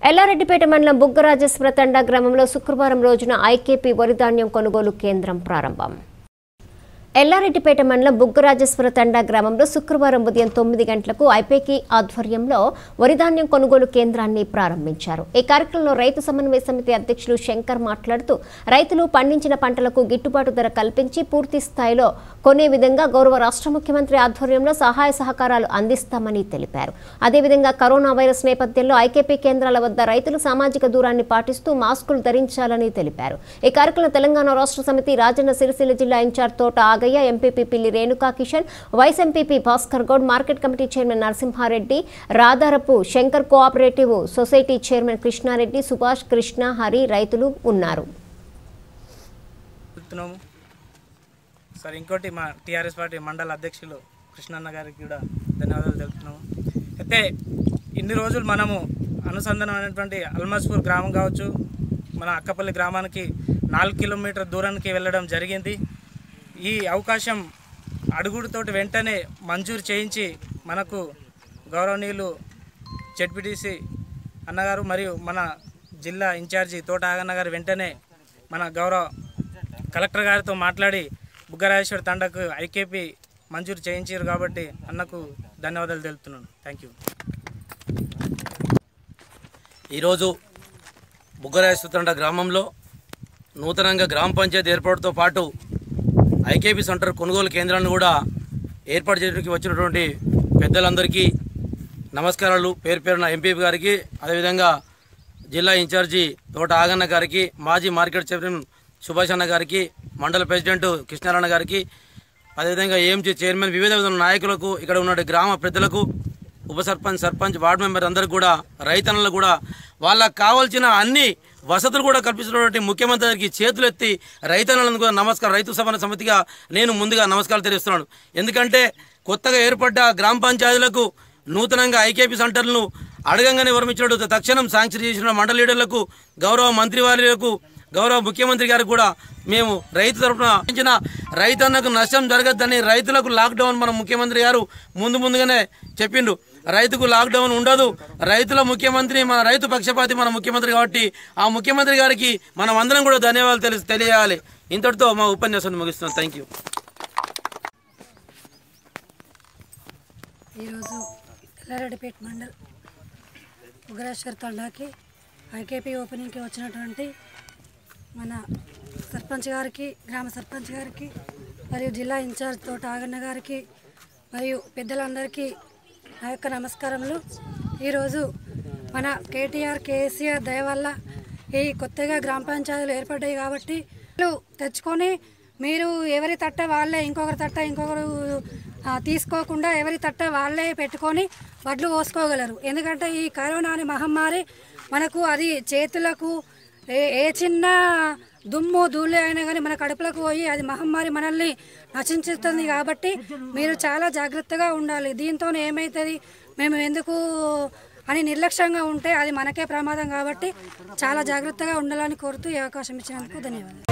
ఎల్లారెడ్డిపేట మండలం బుగ్గరాజేశ్వర తండా గ్రామంలో శుక్రవారం రోజున ఐకేపీ వరిధాన్యం కొనుగోలు కేంద్రం ప్రారంభం ఎల్లారెడ్డిపేట మండలం బుగ్గరాజేశ్వర తండా గ్రామంలో శుక్రవారం ఉదయం తొమ్మిది గంటలకు ఐపేకి ఆధ్వర్యంలో వరిధాన్యం కొనుగోలు కేంద్రాన్ని ప్రారంభించారు ఈ కార్యక్రమంలో రైతు సమన్వయ సమితి అధ్యక్షులు శంకర్ మాట్లాడుతూ రైతులు పండించిన పంటలకు గిట్టుబాటు ధర కల్పించి పూర్తి స్థాయిలో కొనే విధంగా గౌరవ రాష్ట్ర ముఖ్యమంత్రి ఆధ్వర్యంలో సహాయ సహకారాలు అందిస్తామని తెలిపారు అదేవిధంగా కరోనా వైరస్ నేపథ్యంలో ఐకేపీ కేంద్రాల వద్ద రైతులు సామాజిక దూరాన్ని పాటిస్తూ మాస్కులు ధరించాలని తెలిపారు ఈ కార్యక్రమంలో తెలంగాణ రాష్ట్ర సమితి రాజన్న సిరిసిల్ల జిల్లా ఇన్ఛార్జ్ తోట Agaiah MPP Pilli Renuka Kishan vice MPP Bhaskar Goud market committee chairman Narasimhareddy Radharapu Shankar cooperative society chairman Krishnareddy Subhash Krishna Hari రైతులు ఉన్నారు చెప్తున్నాము సార్ ఇంకోటి మా టీఆర్ఎస్ పార్టీ మండల అధ్యక్షులు కృష్ణన్న గారికి కూడా ధన్యవాదాలు తెలుపుతున్నాము అయితే ఇన్ని రోజులు మనము అనుసంధానమైనటువంటి అల్మస్పూర్ గ్రామం కావచ్చు మన అక్కపల్లి గ్రామానికి నాలుగు కిలోమీటర్ దూరానికి వెళ్ళడం జరిగింది ఈ అవకాశం అడుగుడుతోటి వెంటనే మంజూరు చేయించి మనకు గౌరవనీయులు జెడ్పీటీసీ అన్నగారు మరియు మన జిల్లా ఇన్ఛార్జి తోట ఆగన్న గారు వెంటనే మన గౌరవ కలెక్టర్ గారితో మాట్లాడి బుగ్గరాజేశ్వర తండకు ఐకేపీ మంజూరు చేయించారు కాబట్టి అన్నకు ధన్యవాదాలు తెలుపుతున్నాను థ్యాంక్ యూ ఈరోజు బుగ్గరాయసుతండ గ్రామంలో నూతనంగా గ్రామ పంచాయతీ ఏర్పాటుతో పాటు ఐకేపీ సెంటర్ కొనుగోలు కేంద్రాన్ని కూడా ఏర్పాటు చేయడానికి వచ్చినటువంటి పెద్దలందరికీ నమస్కారాలు పేరు పేరున ఎంపీ గారికి అదేవిధంగా జిల్లా ఇన్ఛార్జి తోట ఆగన్న గారికి మాజీ మార్కెట్ చైర్మన్ సుభాష్ అన్న గారికి మండల ప్రెసిడెంట్ కృష్ణారాయణ గారికి అదేవిధంగా ఏఎంసీ చైర్మన్ వివిధ విధమైన నాయకులకు ఇక్కడ ఉన్న గ్రామ పెద్దలకు ఉప సర్పంచ్ సర్పంచ్ వార్డు మెంబర్ అందరికి కూడా రైతన్నలకు కూడా వాళ్ళకు కావాల్సిన అన్ని వసతులు కూడా కల్పిస్తున్నటువంటి ముఖ్యమంత్రి గారికి చేతులెత్తి రైతన్నలను కూడా నమస్కారం రైతు సభన సమితిగా నేను ముందుగా నమస్కారాలు తెలియజేస్తున్నాను ఎందుకంటే కొత్తగా ఏర్పడ్డ గ్రామ పంచాయతీలకు నూతనంగా ఐకేపీ సెంటర్లను అడగంగానే విరమించినట్టు తక్షణం శాంక్షన్ చేసిన మండల లీడర్లకు గౌరవ మంత్రివారులకు గౌరవ ముఖ్యమంత్రి గారికి కూడా మేము రైతు తరఫున ఇచ్చిన రైతన్నకు నష్టం జరగద్దని రైతులకు లాక్డౌన్ మన ముఖ్యమంత్రి గారు ముందు ముందుగానే చెప్పిండు రైతుకు లాక్డౌన్ ఉండదు రైతుల ముఖ్యమంత్రి మన రైతు పక్షపాతి మన ముఖ్యమంత్రి కాబట్టి ఆ ముఖ్యమంత్రి గారికి మనం అందరం కూడా ధన్యవాదాలు తెలిసి తెలియాలి ఇంతటితో మా ఉపన్యాసాన్ని ముగిస్తున్నాం థ్యాంక్ యూ ఈరోజు ఎల్లారెడ్డిపేట మండల్ ఉగ్రేశ్వర్ తండాకి ఐకేపీ ఓపెనింగ్కి వచ్చినటువంటి మన సర్పంచ్ గారికి గ్రామ సర్పంచ్ గారికి మరియు జిల్లా ఇన్ఛార్జ్ తోట ఆగన్న గారికి మరియు పెద్దలందరికీ నా యొక్క నమస్కారములు ఈరోజు మన కేటీఆర్ కేసీఆర్ దయ వల్ల ఈ కొత్తగా గ్రామ పంచాయతీలు ఏర్పడ్డాయి కాబట్టి వీళ్ళు తెచ్చుకొని మీరు ఎవరి తట్ట వాళ్ళే ఇంకొకరి తట్ట ఇంకొకరు ఆ, తీసుకోకుండా ఎవరి తట్ట వాళ్ళే పెట్టుకొని వడ్లు పోసుకోగలరు ఎందుకంటే ఈ కరోనా అనే మహమ్మారి మనకు అది చేతులకు ఏ ఏ చిన్న దుమ్ము ధూళి అయినా కానీ మన కడుపులకు పోయి అది మహమ్మారి మనల్ని నశించుతుంది కాబట్టి మీరు చాలా జాగ్రత్తగా ఉండాలి దీంతో ఏమవుతుంది మేము ఎందుకు అని నిర్లక్ష్యంగా ఉంటే అది మనకే ప్రమాదం కాబట్టి చాలా జాగ్రత్తగా ఉండాలని కోరుతూ ఈ అవకాశం ఇచ్చినందుకు ధన్యవాదాలు